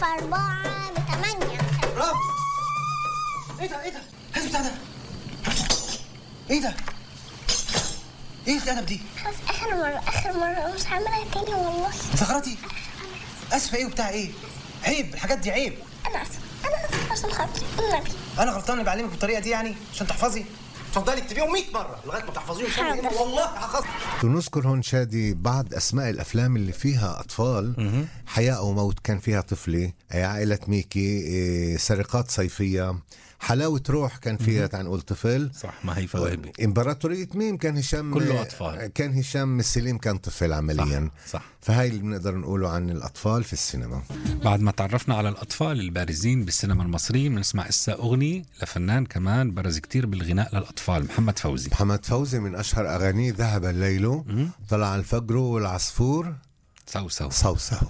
في أربعة بثمانية برافو ايه ده ايه ده هات بتاع ده ايه ده ايه الادب دي خلاص آخر مرة آخر مرة مش هعملها تاني والله زغرتي اسفه ايه وبتاع ايه عيب الحاجات دي عيب أنا آسفة أنا آسفة عشان خاطري النبي انا غلطان اللي بعلمك بالطريقه دي يعني عشان تحفظي اتفضلي اكتبيهم 100 مره لغايه ما تحفظيهم حاضر. والله هحفظ نذكر هون شادي بعض اسماء الافلام اللي فيها اطفال حياه او موت كان فيها طفله آه، عائله ميكي إيه، سرقات صيفيه حلاوه روح كان فيها تعال نقول طفل صح ما هي فوائد امبراطورية ميم كان هشام كله أطفال. كان هشام السليم كان طفل عمليا صح، صح. فهاي اللي بنقدر نقوله عن الاطفال في السينما بعد ما تعرفنا على الأطفال البارزين بالسينما المصرية بنسمع إسا أغنية لفنان كمان برز كتير بالغناء للأطفال محمد فوزي محمد فوزي من اشهر اغانيه ذهب الليل طلع الفجر والعصفور سو سو صوصو